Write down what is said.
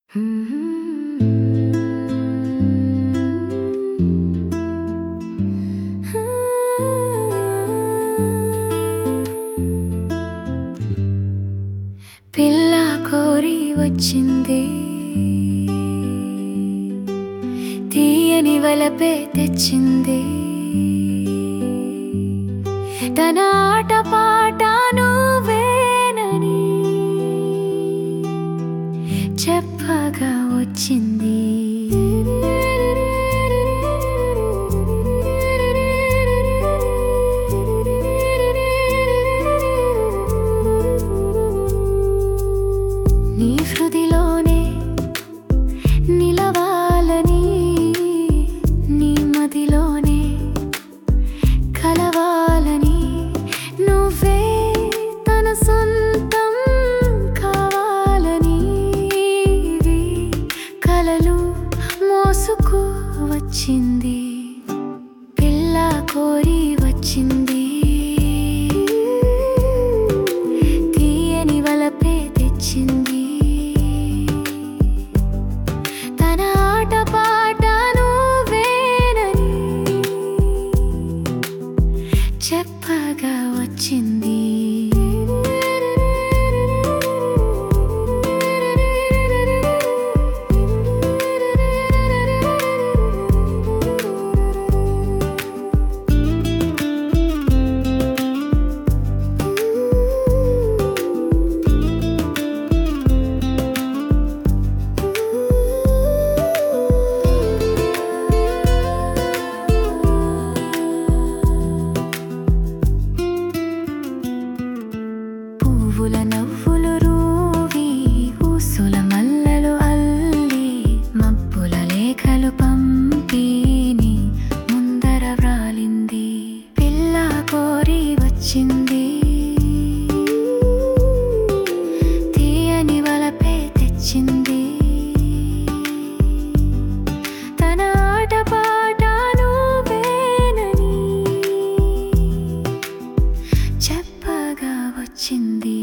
పిల్ల కోరి వచ్చింది తీయని వలపే తెచ్చింది తన ఆట పాట నువ్వేనని చెప్పగా వచ్చింది నీ హృదిలోనే నిలవాలని నీ మదిలోనే కలవాలని నువ్వే తన సొంతం కావాలని ఇవి కలలు మోసుకు వచ్చింది పిల్ల కోరి వచ్చింది తీయని వలపే తెచ్చింది తన ఆట పాట నువ్వేనని చెప్పగా వచ్చింది పువ్వుల నవ్వులు రూవి ఊసుల మల్లలు అల్లి మబ్బుల లేఖలు పంపిని ముందర వ్రాలింది పిల్ల కోరి వచ్చింది తీయని వలపే తెచ్చింది తన ఆట పాట నువ్వేనని చెప్పగా వచ్చింది